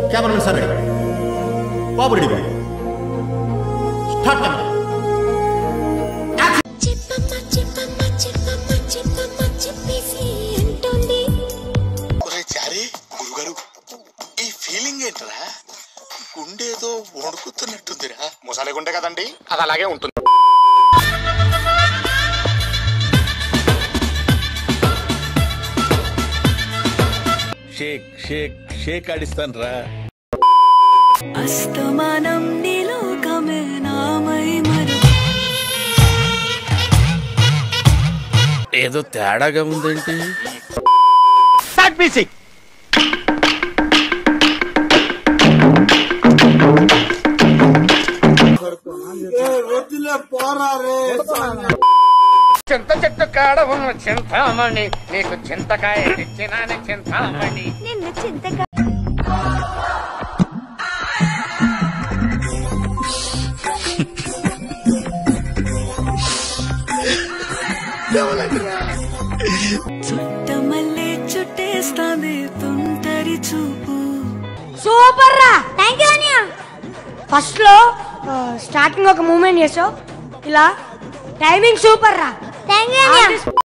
cameraman sir ready బాబు ready బాబు start camera చెప్పమ్మ చెప్పమ్మ చెప్పమ్మ చెప్పమ్మ చెప్పేసి అంటుంది ఒరే చారి గురుగారు ఈ ఫీలింగ్ ఏంట్రా గుండేదో వణుకుతున్నట్టుందిరా ముసలి గుండె కదండి అది అలాగే ఉంటుంది షేక్ షేక్ షేక్ ఆడిస్తాను రా అస్తమానం నీలోకమే నామై మరి ఏదో తేడాగా ఉందేంటి చింత చెట్టు కాడ ఉన్న చింతామణి నీకు చింతకాయ తెచ్చినాని చింతామణి నిన్ను చింతగా చుట్టమల్లే చుట్టేస్తాంది తుంటరి చూపు సూపర్ రా థ్యాంక్ యూ అనియా ఫస్ట్ లో స్టార్టింగ్ ఒక మూమెంట్ చేసావు ఇలా టైమింగ్ సూపర్ రా థ్యాంక్ యూ